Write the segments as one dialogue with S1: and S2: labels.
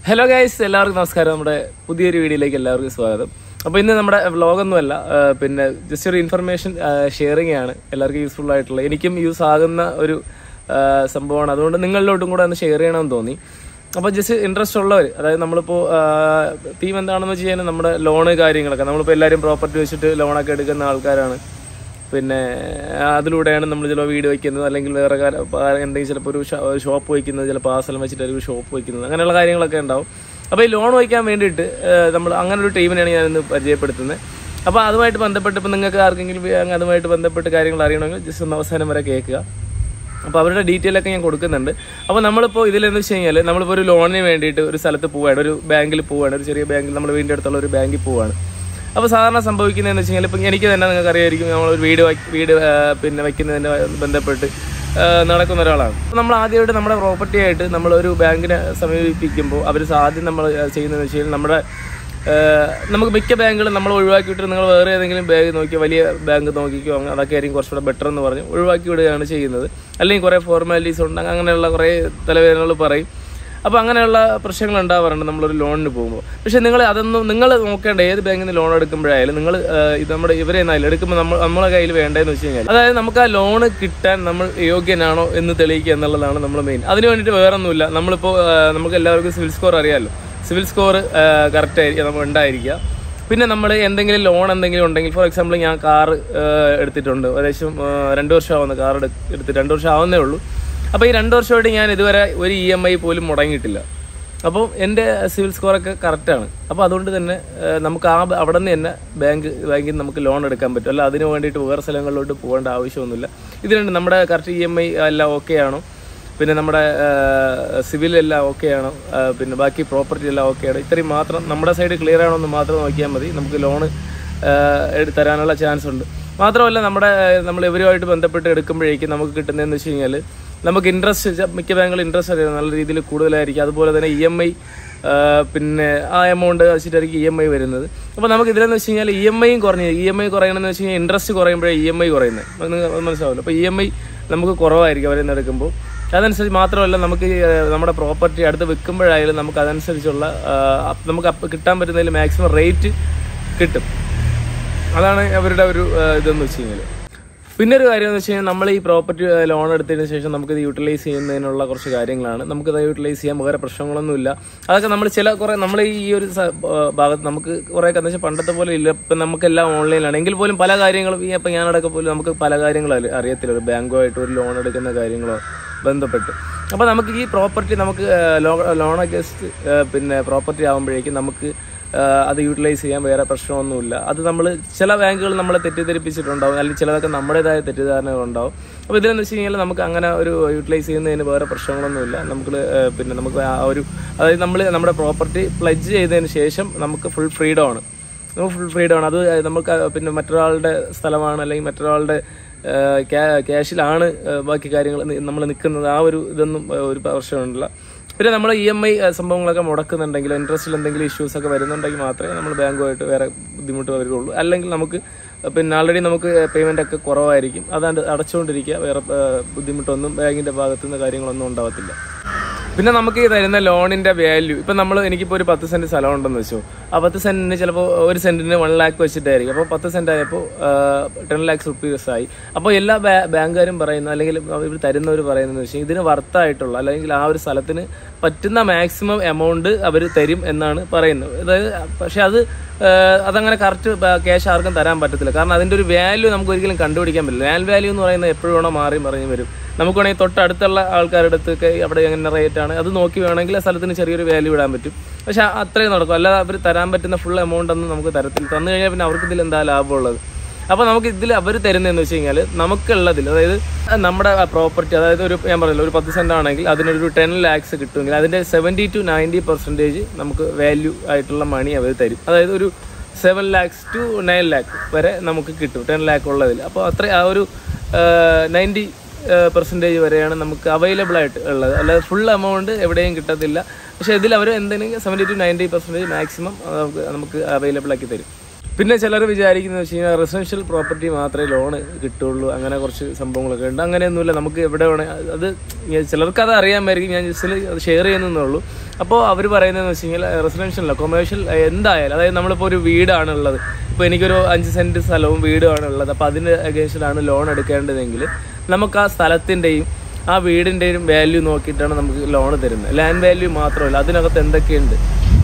S1: hello guys എല്ലാവർക്കും നമസ്കാരം നമ്മുടെ പുതിയൊരു വീഡിയോയിലേക്ക് എല്ലാവർക്കും സ്വാഗതം അപ്പോൾ ഇന്ന് നമ്മുടെ വ്ളോഗൊന്നുമല്ല ആ, പിന്നെ ജസ്റ്റ് ഒരു ഇൻഫർമേഷൻ ഷെയറിംഗ് ആണ് എല്ലാവർക്കും യൂസ്ഫുൾ ആയിട്ടുള്ള എനിക്കും യൂസ് ആകുന്ന ഒരു ആ, സംഭവമാണ് അതുകൊണ്ട് നിങ്ങളിലോട്ടും കൂടെ ഒന്ന് ഷെയർ ചെയ്യണമെന്ന് തോന്നി അപ്പോൾ ജസ്റ്റ് ഇൻട്രസ്റ്റ് ഉള്ളവർ അതായത് നമ്മളിപ്പോൾ തീം എന്താണെന്ന് വെച്ച് കഴിഞ്ഞാൽ നമ്മുടെ ലോണ് കാര്യങ്ങളൊക്കെ നമ്മളിപ്പോൾ എല്ലാവരും പ്രോപ്പർട്ടി വെച്ചിട്ട് ലോണൊക്കെ എടുക്കുന്ന ആൾക്കാരാണ് പിന്നെ ആ, അതിലൂടെയാണ് നമ്മൾ ചിലപ്പോൾ വീട് വയ്ക്കുന്നത് അല്ലെങ്കിൽ വേറെ കാല- പ- എന്തെങ്കിലും ചിലപ്പോൾ ഒരു ഷ- ഒരു ഷോപ്പ് വയ്ക്കുന്നത് ചിലപ്പോൾ ആ സ്ഥലം വെച്ചിട്ട് ഒരു ഷോപ്പ് വയ്ക്കുന്നത് അങ്ങനെയുള്ള കാര്യങ്ങളൊക്കെ ഉണ്ടാവും അപ്പോൾ ഈ ലോൺ വയ്ക്കാൻ വേണ്ടിയിട്ട് ആ, നമ്മൾ അങ്ങനെ ഒരു ടീമിനെയാണ് ഞാൻ ഇന്ന് പരിചയപ്പെടുത്തുന്നത് അപ്പോൾ അതുമായിട്ട് ബന്ധപ്പെട്ട് ഇപ്പോൾ നിങ്ങൾക്ക് ആർക്കെങ്കിലും വേ- അതുമായിട്ട് ബന്ധപ്പെട്ട് കാര്യങ്ങൾ അറിയണമെങ്കിൽ ജസ്റ്റ് ഒന്ന് അവസാനം വരെ കേൾക്കുക അപ്പോൾ അവരുടെ ഡീറ്റെയിൽ ഒക്കെ ഞാൻ കൊടുക്കുന്നുണ്ട് അപ്പോൾ നമ്മളിപ്പോൾ ഇതിലെന്ന് വെച്ച് കഴിഞ്ഞാൽ നമ്മളിപ്പോൾ ഒരു ലോണിന് വേണ്ടിയിട്ട് ഒരു സ്ഥലത്ത് പോവുകയാണ് ഒരു ബാങ്കിൽ പോവുകയാണ് ഒരു ചെറിയ ബാങ്കിൽ നമ്മുടെ വീടിൻ്റെ അടുത്തുള്ള ഒരു ബാങ്കിൽ പോവുകയാണ് അപ്പോൾ സാധാരണ സംഭവിക്കുന്നതെന്ന് വെച്ച് കഴിഞ്ഞാൽ ഇപ്പം എനിക്ക് തന്നെ നിങ്ങൾക്ക് അറിയായിരിക്കും നമ്മൾ ഒരു വീട് വയ്ക്ക- വീട് ആ, പിന്നെ വയ്ക്കുന്നതിന് ബന്ധപ്പെട്ട് ആ, നടക്കുന്ന ഒരാളാണ് അപ്പോൾ നമ്മൾ ആദ്യമായിട്ട് നമ്മുടെ പ്രോപ്പർട്ടി ആയിട്ട് നമ്മൾ ഒരു ബാങ്കിനെ സമീപിക്കുമ്പോൾ അവർ ആദ്യം നമ്മൾ ചെയ്യുന്നതെന്ന് വെച്ച് കഴിഞ്ഞാൽ നമ്മുടെ ഏഹ് നമുക്ക് മിക്ക ബാങ്കുകളും നമ്മൾ ഒഴിവാക്കിയിട്ട് നിങ്ങൾ വേറെ ഏതെങ്കിലും ബാങ്ക് നോക്കിയോ വലിയ ബാങ്ക് നോക്കിക്കോ അങ്ങ് അതൊക്കെ ആയിരിക്കും കുറച്ചുകൂടെ ബെറ്റർ എന്ന് പറഞ്ഞ് ഒഴിവാക്കി വിടുകയാണ് ചെയ്യുന്നത് അല്ലെങ്കിൽ കുറേ ഫോർമാലിറ്റീസ് ഉണ്ട് അങ്ങനെയുള്ള കുറേ തലവേദനകൾ പറയും അപ്പോൾ അങ്ങനെയുള്ള പ്രശ്നങ്ങൾ ഉണ്ടാവാറുണ്ട് നമ്മളൊരു ലോണിന് പോകുമ്പോൾ പക്ഷേ നിങ്ങൾ അതൊന്നും നിങ്ങൾ നോക്കേണ്ട ഏത് ബാങ്കിൽ നിന്ന് ലോൺ എടുക്കുമ്പോഴായാലും നിങ്ങൾ ഇത് നമ്മുടെ ഇവരെ എന്നായാലും എടുക്കുമ്പോൾ നമ്മൾ നമ്മളെ കയ്യിൽ വേണ്ടതെന്ന് വെച്ച് കഴിഞ്ഞാൽ അതായത് നമുക്ക് ആ ലോണ് കിട്ടാൻ നമ്മൾ യോഗ്യനാണോ എന്ന് തെളിയിക്കുക എന്നുള്ളതാണ് നമ്മൾ മെയിൻ അതിന് വേണ്ടിയിട്ട് വേറെ ഒന്നുമില്ല നമ്മളിപ്പോൾ ആ, നമുക്ക് എല്ലാവർക്കും സിവിൽ സ്കോർ അറിയാമല്ലോ സിവിൽ സ്കോർ കറക്റ്റ് ആയിരിക്കും നമ്മൾ ഉണ്ടായിരിക്കുക പിന്നെ നമ്മൾ എന്തെങ്കിലും ലോൺ എന്തെങ്കിലും ഉണ്ടെങ്കിൽ ഫോർ എക്സാമ്പിൾ ഞാൻ കാർ എടുത്തിട്ടുണ്ട് ഏകദേശം ആ, രണ്ട് വർഷം ആവുന്ന കാർ എടുത്ത് രണ്ട് വർഷം ആവുന്നേ ഉള്ളൂ അപ്പോൾ ഈ രണ്ട് വർഷമായിട്ട് ഞാൻ ഇതുവരെ ഒരു ഇ എം ഐ പോലും മുടങ്ങിയിട്ടില്ല അപ്പോൾ എൻ്റെ സിവിൽ സ്കോറൊക്കെ കറക്റ്റാണ് അപ്പോൾ അതുകൊണ്ട് തന്നെ ആ, നമുക്ക് ആ അവിടെ നിന്ന് തന്നെ ബാങ്ക് ബാങ്കിൽ നിന്ന് നമുക്ക് ലോൺ എടുക്കാൻ പറ്റും അല്ല അതിന് വേണ്ടിയിട്ട് വേറെ സ്ഥലങ്ങളിലോട്ട് പോകേണ്ട ആവശ്യമൊന്നുമില്ല ഇതിനുണ്ട് നമ്മുടെ കറക്റ്റ് ഇ എം ഐ എല്ലാം ഓക്കെ ആണോ പിന്നെ നമ്മുടെ സിവിൽ എല്ലാം ഓക്കെ ആണോ ആ, പിന്നെ ബാക്കി പ്രോപ്പർട്ടി എല്ലാം ഓക്കെ ആണോ ഇത്രയും മാത്രം നമ്മുടെ സൈഡ് ക്ലിയർ ആണോ എന്ന് മാത്രം നോക്കിയാൽ മതി നമുക്ക് ലോണ് എടുത്ത് തരാനുള്ള ചാൻസ് ഉണ്ട് മാത്രമല്ല നമ്മുടെ നമ്മൾ ഇവരുമായിട്ട് ബന്ധപ്പെട്ട് എടുക്കുമ്പോഴേക്കും നമുക്ക് കിട്ടുന്നതെന്ന് വെച്ച് കഴിഞ്ഞാൽ നമുക്ക് ഇൻട്രസ്റ്റ് മിക്ക ബാങ്കുകൾ ഇൻട്രസ്റ്റ് അറിയാം നല്ല രീതിയിൽ കൂടുതലായിരിക്കും അതുപോലെ തന്നെ ഇ എം ഐ പിന്നെ ആ എമൗണ്ട് വെച്ചിട്ടായിരിക്കും ഇ എം ഐ വരുന്നത് അപ്പോൾ നമുക്ക് ഇതിലെന്ന് വെച്ച് കഴിഞ്ഞാൽ ഇ എം ഐയും കുറഞ്ഞു ഇ എം ഐ കുറയണമെന്ന് വെച്ച് കഴിഞ്ഞാൽ ഇൻട്രസ്റ്റ് കുറയുമ്പോഴേ ഇ എം ഐ കുറയുന്നത് അത് നിങ്ങൾക്ക് മനസ്സിലാവില്ല അപ്പോൾ ഇ എം ഐ നമുക്ക് കുറവായിരിക്കും അവരിൽ നിന്ന് എടുക്കുമ്പോൾ അതനുസരിച്ച് മാത്രമല്ല നമുക്ക് ഈ, ഏഹ്, നമ്മുടെ പ്രോപ്പർട്ടി അടുത്ത് വിൽക്കുമ്പോഴായാലും നമുക്ക് അതനുസരിച്ചുള്ള ആഹ്, അപ്പ് നമുക്ക് അപ്പ് കിട്ടാൻ പറ്റുന്നതിൽ മാക്സിമം റേറ്റ് കിട്ടും അതാണ് അവരുടെ ഒരു ആഹ്, ഇതെന്ന് വെച്ച് കഴിഞ്ഞാൽ പിന്നെ ഒരു കാര്യം എന്ന് വെച്ച് കഴിഞ്ഞാൽ നമ്മൾ ഈ പ്രോപ്പർട്ടി ലോൺ എടുത്തതിന് ശേഷം നമുക്കിത് യൂട്ടിലൈസ് ചെയ്യുന്നതിനുള്ള കുറച്ച് കാര്യങ്ങളാണ് നമുക്കിത് യൂട്ടിലൈസ് ചെയ്യാൻ വേറെ പ്രശ്നങ്ങളൊന്നുമില്ല അതൊക്കെ നമ്മൾ ചില കുറേ നമ്മൾ ഈ ഒരു സ- ആ, ഭാഗത്ത് നമുക്ക് കുറേ എന്ന് വെച്ചാൽ പണ്ടത്തെ പോലെ ഇല്ല ഇപ്പം നമുക്കെല്ലാം ഓൺലൈനിലാണ് എങ്കിൽ പോലും പല കാര്യങ്ങളും ഈ ഇപ്പം ഞാനടക്കം പോലും നമുക്ക് പല കാര്യങ്ങളും അറി- അറിയത്തില്ല ഒരു ബാങ്കുമായിട്ട് ഒരു ലോൺ എടുക്കുന്ന കാര്യങ്ങളോ ബന്ധപ്പെട്ട് അപ്പോൾ നമുക്ക് ഈ പ്രോപ്പർട്ടി നമുക്ക് ലോൺ അഗസ്റ്റ് പിന്നെ പ്രോപ്പർട്ടി ആകുമ്പോഴേക്കും നമുക്ക് ആ, അത് യൂട്ടിലൈസ് ചെയ്യാൻ വേറെ പ്രശ്നമൊന്നുമില്ല അത് നമ്മൾ ചില ബാങ്കുകൾ നമ്മളെ തെറ്റിദ്ധരിപ്പിച്ചിട്ടുണ്ടാവും അല്ലെങ്കിൽ ചിലതൊക്കെ നമ്മുടേതായ തെറ്റിദ്ധാരണകളുണ്ടാവും അപ്പോൾ ഇതിലെന്ന് വെച്ച് കഴിഞ്ഞാൽ നമുക്ക് അങ്ങനെ ഒരു യൂട്ടിലൈസ് ചെയ്യുന്നതിന് വേറെ പ്രശ്നങ്ങളൊന്നുമില്ല നമുക്ക് ആ, പിന്നെ നമുക്ക് ആ ഒരു അതായത് നമ്മൾ നമ്മുടെ പ്രോപ്പർട്ടി പ്ലഡ്ജ് ചെയ്തതിന് ശേഷം നമുക്ക് ഫുൾ ഫ്രീഡം ആണ് നമുക്ക് ഫുൾ ഫ്രീഡം ആണ് അത് നമുക്ക് പിന്നെ മറ്റൊരാളുടെ സ്ഥലമാണ് അല്ലെങ്കിൽ മറ്റൊരാളുടെ ആ, ക്യാ- ക്യാഷിലാണ് ആ, ബാക്കി കാര്യങ്ങൾ നമ്മൾ നിൽക്കുന്നത് ആ ഒരു ഇതൊന്നും ആ, ഒരു പ്രശ്നമുണ്ടില്ല പിന്നെ നമ്മൾ ഇ എം ഐ സംഭവങ്ങളൊക്കെ മുടക്കുന്നുണ്ടെങ്കിൽ ഇൻട്രസ്റ്റിൽ എന്തെങ്കിലും ഇഷ്യൂസ് ഒക്കെ വരുന്നുണ്ടെങ്കിൽ മാത്രമേ നമ്മൾ ബാങ്കുമായിട്ട് വേറെ ബുദ്ധിമുട്ട് വരുള്ളൂ അല്ലെങ്കിൽ നമുക്ക് പിന്നെ ആൾറെഡി നമുക്ക് പേയ്മെൻ്റ് ഒക്കെ കുറവായിരിക്കും അതാണ്ട് അടച്ചുകൊണ്ടിരിക്കുക വേറെ ആ, ബുദ്ധിമുട്ടൊന്നും ബാങ്കിൻ്റെ ഭാഗത്തു നിന്ന് കാര്യങ്ങളൊന്നും ഉണ്ടാവത്തില്ല പിന്നെ നമുക്ക് ഈ തരുന്ന ലോണിന്റെ വാല്യൂ ഇപ്പൊ നമ്മൾ എനിക്കിപ്പോ ഒരു പത്ത് സെന്റ് സ്ഥലം ഉണ്ടെന്ന് വെച്ചു ആ പത്ത് സെന്റിന് ചിലപ്പോൾ ഒരു സെന്റിന് വൺ ലാക്ക് വെച്ചിട്ടായിരിക്കും അപ്പോൾ പത്ത് സെന്റ് ആയപ്പോൾ ടെൻ ലാക്സ് റുപ്പീസ് ആയി അപ്പോൾ എല്ലാ ബാ- ബാങ്കുകാരും പറയുന്ന അല്ലെങ്കിൽ ഇവർ തരുന്നവർ പറയുന്നതെന്ന് വെച്ചാൽ ഇതിന് വർത്തായിട്ടുള്ള അല്ലെങ്കിൽ ആ ഒരു സ്ഥലത്തിന് പറ്റുന്ന മാക്സിമം എമൗണ്ട് അവർ തരും എന്നാണ് പറയുന്നത് അതായത് പക്ഷെ അത് ഏഹ്, അതങ്ങനെ കറക്റ്റ് ക്യാഷ് ആർക്കും തരാൻ പറ്റത്തില്ല കാരണം അതിന്റെ ഒരു വാല്യൂ നമുക്ക് ഒരിക്കലും കണ്ടുപിടിക്കാൻ പറ്റില്ല ലാൻഡ് വാല്യൂ എന്ന് പറയുന്നത് എപ്പോഴും വേണോ മാറി മറിഞ്ഞ് വരും നമുക്ക് വേണമെങ്കിൽ തൊട്ടടുത്തുള്ള ആൾക്കാരുടെ അടുത്തൊക്കെ അവിടെ എങ്ങനെ റേറ്റ് ആണ് അത് നോക്കി വേണമെങ്കിൽ ആ സ്ഥലത്തിന് ചെറിയൊരു വാല്യൂ ഇടാൻ പറ്റും പക്ഷെ അത്രയും നടക്കും അല്ലാതെ അവർ തരാൻ പറ്റുന്ന ഫുൾ എമൗണ്ട് ഒന്നും നമുക്ക് തരത്തില്ല തന്നു കഴിഞ്ഞാൽ പിന്നെ അവർക്ക് ഇതിൽ എന്താ ലാഭമുള്ളത് അപ്പോൾ നമുക്ക് ഇതിൽ അവർ തരുന്നതെന്ന് വെച്ച് കഴിഞ്ഞാൽ നമുക്കുള്ളതിൽ അതായത് നമ്മുടെ പ്രോപ്പർട്ടി അതായത് ഒരു ഞാൻ പറഞ്ഞില്ല ഒരു പത്ത് സെന്റ് ആണെങ്കിൽ അതിനൊരു ടെൻ ലാക്സ് കിട്ടുമെങ്കിൽ അതിന്റെ സെവൻറ്റി ടു നയൻറ്റി പെർസെൻറ്റേജ് നമുക്ക് വാല്യൂ ആയിട്ടുള്ള മണി അവർ തരും അതായത് ഒരു seven lakhs to nine lakh വരെ നമുക്ക് കിട്ടും ടെൻ ലാക്ക് ഉള്ളതിൽ അപ്പോൾ അത്ര ആ ഒരു നയൻറ്റി പെർസെൻറ്റേജ് വരെയാണ് നമുക്ക് അവൈലബിൾ ആയിട്ട് ഉള്ളത് അല്ലാതെ ഫുൾ എമൗണ്ട് എവിടെയും കിട്ടത്തില്ല പക്ഷേ ഇതിൽ അവർ എന്തെങ്കിലും seventy to ninety percentage maximum നമുക്ക് നമുക്ക് അവൈലബിൾ ആക്കി തരും പിന്നെ ചിലർ വിചാരിക്കുന്നത് വെച്ച് കഴിഞ്ഞാൽ റെസിഡൻഷ്യൽ പ്രോപ്പർട്ടി മാത്രമേ ലോണ് കിട്ടുള്ളൂ അങ്ങനെ കുറച്ച് സംഭവങ്ങളൊക്കെ ഉണ്ട് അങ്ങനെയൊന്നുമില്ല നമുക്ക് എവിടെ വേണേ അത് ചിലർക്ക് അത് അറിയാമായിരിക്കും ഞാൻ ജസ്റ്റ് അത് ഷെയർ ചെയ്യുന്നേ ഉള്ളൂ അപ്പോൾ അവർ പറയുന്നതെന്ന് വെച്ച് കഴിഞ്ഞാൽ റെസിഡൻഷ്യലല്ല കൊമേഴ്ഷ്യൽ എന്തായാലും അതായത് നമ്മളിപ്പോൾ ഒരു വീടാണ് ഉള്ളത് ഇപ്പോൾ എനിക്കൊരു അഞ്ച് സെൻറ്റ് സ്ഥലവും വീടുമാണ് ഉള്ളത് അപ്പോൾ അതിൻ്റെ അഗേൻസ്റ്റിലാണ് ലോൺ എടുക്കേണ്ടതെങ്കിൽ നമുക്ക് ആ സ്ഥലത്തിൻ്റെയും ആ വീടിൻ്റെയും വാല്യൂ നോക്കിയിട്ടാണ് നമുക്ക് ലോൺ തരുന്നത് ലാൻഡ് വാല്യൂ മാത്രമല്ല അതിനകത്ത് എന്തൊക്കെയുണ്ട്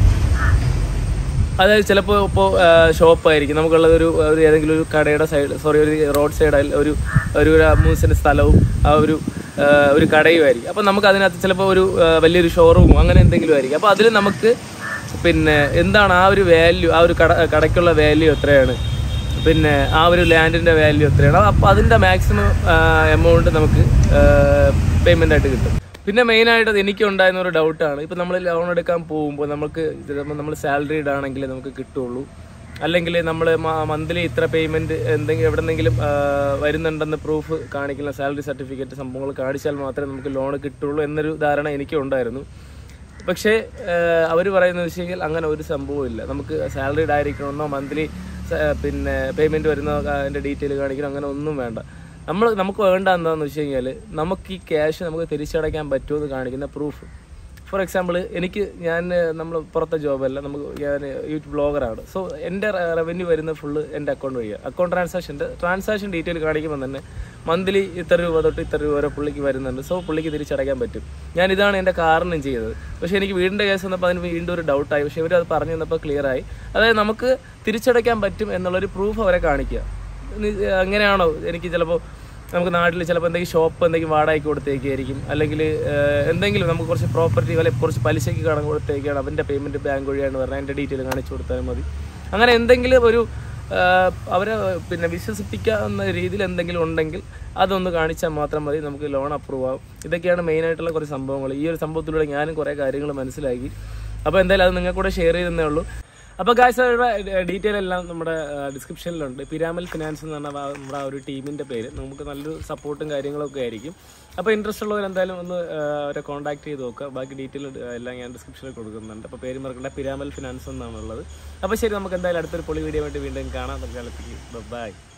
S1: അതായത് ചിലപ്പോൾ ഇപ്പോൾ ഷോപ്പായിരിക്കും നമുക്കുള്ളത് ഒരു ഒരു ഏതെങ്കിലും ഒരു കടയുടെ സൈഡ് സോറി ഒരു റോഡ് സൈഡിൽ ഒരു ഒരു മൂന്ന് സെൻറ്റ് സ്ഥലവും ആ ഒരു ആ, ഒരു കടയുമായിരിക്കും അപ്പോൾ നമുക്ക് അതിനകത്ത് ചിലപ്പോൾ ഒരു ആ, വലിയൊരു ഷോറൂമോ അങ്ങനെ എന്തെങ്കിലും ആയിരിക്കും അപ്പോൾ അതിൽ നമുക്ക് പിന്നെ എന്താണ് ആ ഒരു വാല്യൂ ആ ഒരു കട കടയ്ക്കുള്ള വാല്യൂ എത്രയാണ് പിന്നെ ആ ഒരു ലാൻഡിൻ്റെ വാല്യൂ എത്രയാണ് അപ്പോൾ അതിൻ്റെ മാക്സിമം എമൗണ്ട് നമുക്ക് പേയ്മെൻ്റ് ആയിട്ട് കിട്ടും പിന്നെ മെയിനായിട്ട് അത് എനിക്ക് ഉണ്ടായിരുന്ന ഒരു ഡൗട്ടാണ് ഇപ്പം നമ്മൾ ലോൺ എടുക്കാൻ പോകുമ്പോൾ നമുക്ക് ചിലപ്പോൾ നമ്മൾ സാലറീഡ് ആണെങ്കിൽ നമുക്ക് കിട്ടുള്ളൂ അല്ലെങ്കിൽ നമ്മൾ മന്ത്ലി ഇത്ര പേയ്മെൻറ്റ് എന്തെങ്കിലും എവിടെന്നെങ്കിലും വരുന്നുണ്ടെന്ന് പ്രൂഫ് കാണിക്കുന്ന സാലറി സർട്ടിഫിക്കറ്റ് സംഭവങ്ങൾ കാണിച്ചാൽ മാത്രമേ നമുക്ക് ലോൺ കിട്ടുള്ളൂ എന്നൊരു ധാരണ എനിക്കും ഉണ്ടായിരുന്നു പക്ഷേ അവർ പറയുന്നത് വെച്ച് കഴിഞ്ഞാൽ അങ്ങനെ ഒരു സംഭവവും ഇല്ല നമുക്ക് സാലറീഡ് ആയിരിക്കണമെന്നോ മന്ത്ലി പിന്നെ പേയ്മെൻറ്റ് വരുന്ന അതിൻ്റെ ഡീറ്റെയിൽ കാണിക്കണം അങ്ങനെ ഒന്നും വേണ്ട നമ്മൾ നമുക്ക് വേണ്ട എന്താണെന്ന് വെച്ച് കഴിഞ്ഞാൽ നമുക്ക് ഈ ക്യാഷ് നമുക്ക് തിരിച്ചടയ്ക്കാൻ പറ്റുമെന്ന് കാണിക്കുന്ന പ്രൂഫ് ഫോർ എക്സാമ്പിൾ എനിക്ക് ഞാൻ നമ്മൾ പുറത്തെ ജോബല്ല നമുക്ക് ഞാൻ യൂട്യൂബ് ബ്ലോഗറാണ് സോ എൻ്റെ റവന്യൂ വരുന്ന ഫുള്ള് എൻ്റെ അക്കൗണ്ട് വഴിയാണ് അക്കൗണ്ട് ട്രാൻസാക്ഷൻ്റെ ട്രാൻസാക്ഷൻ ഡീറ്റെയിൽ കാണിക്കുമ്പോൾ തന്നെ മന്ത്ലി ഇത്ര രൂപ തൊട്ട് ഇത്ര രൂപ വരെ പുള്ളിക്ക് വരുന്നുണ്ട് സോ പുള്ളിക്ക് തിരിച്ചടയ്ക്കാൻ പറ്റും ഞാൻ ഇതാണ് എൻ്റെ കാരണം ചെയ്തത് പക്ഷേ എനിക്ക് വീടിൻ്റെ കേസ് വന്നപ്പോൾ അതിന് വീണ്ടും ഒരു ഡൗട്ടായി പക്ഷേ ഇവർ അത് പറഞ്ഞു തന്നപ്പോൾ ക്ലിയർ ആയി അതായത് നമുക്ക് തിരിച്ചടയ്ക്കാൻ പറ്റും എന്നുള്ളൊരു പ്രൂഫ് അവരെ കാണിക്കുക നി- അങ്ങനെയാണോ എനിക്ക് ചിലപ്പോൾ നമുക്ക് നാട്ടിൽ ചിലപ്പോൾ എന്തെങ്കിലും ഷോപ്പ് എന്തെങ്കിലും വാടകയ്ക്ക് കൊടുത്തേക്കായിരിക്കും അല്ലെങ്കിൽ എന്തെങ്കിലും നമുക്ക് കുറച്ച് പ്രോപ്പർട്ടി അല്ലെങ്കിൽ കുറച്ച് പലിശയ്ക്ക് കടം കൊടുത്തേക്കാണ് അവൻ്റെ പേയ്മെൻറ്റ് ബാങ്ക് വഴിയാണ് പറഞ്ഞാൽ അതിൻ്റെ ഡീറ്റെയിൽ കാണിച്ചു കൊടുത്താൽ മതി അങ്ങനെ എന്തെങ്കിലും ഒരു ആ, അവരെ പിന്നെ വിശ്വസിപ്പിക്കാവുന്ന രീതിയിൽ എന്തെങ്കിലും ഉണ്ടെങ്കിൽ അതൊന്ന് കാണിച്ചാൽ മാത്രം മതി നമുക്ക് ലോൺ അപ്രൂവ് ആവും ഇതൊക്കെയാണ് മെയിനായിട്ടുള്ള കുറച്ച് സംഭവങ്ങൾ ഈ ഒരു സംഭവത്തിലൂടെ ഞാനും കുറേ കാര്യങ്ങൾ മനസ്സിലാക്കി അപ്പോൾ എന്തായാലും അത് നിങ്ങൾക്ക് കൂടെ ഷെയർ ചെയ്തേ ഉള്ളൂ അപ്പോൾ ഗായ്സ് ഡീറ്റെയിൽ എല്ലാം നമ്മുടെ ഡിസ്ക്രിപ്ഷനിലുണ്ട് പിരാമൽ ഫിനാൻസ് എന്ന് പറഞ്ഞ ആ- നമ്മുടെ ആ ഒരു ടീമിൻ്റെ പേര് നമുക്ക് നല്ലൊരു സപ്പോർട്ടും കാര്യങ്ങളൊക്കെ ആയിരിക്കും അപ്പോൾ ഇൻട്രസ്റ്റ് ഉള്ളവർ എന്തായാലും ഒന്ന് ആ, അവരെ കോൺടാക്ട് ചെയ്ത് നോക്കുക ബാക്കി ഡീറ്റെയിൽ എല്ലാം ഞാൻ ഡിസ്ക്രിപ്ഷനിൽ കൊടുക്കുന്നുണ്ട് അപ്പോൾ പേര് മറക്കണ്ട പിരാമൽ ഫിനാൻസ് എന്നാണുള്ളത് അപ്പോൾ ശരി നമുക്ക് എന്തായാലും അടുത്തൊരു പൊളി വീഡിയോ ആയിട്ട് വീണ്ടും കാണാം തൽക്കാലത്തേക്ക് ബൈ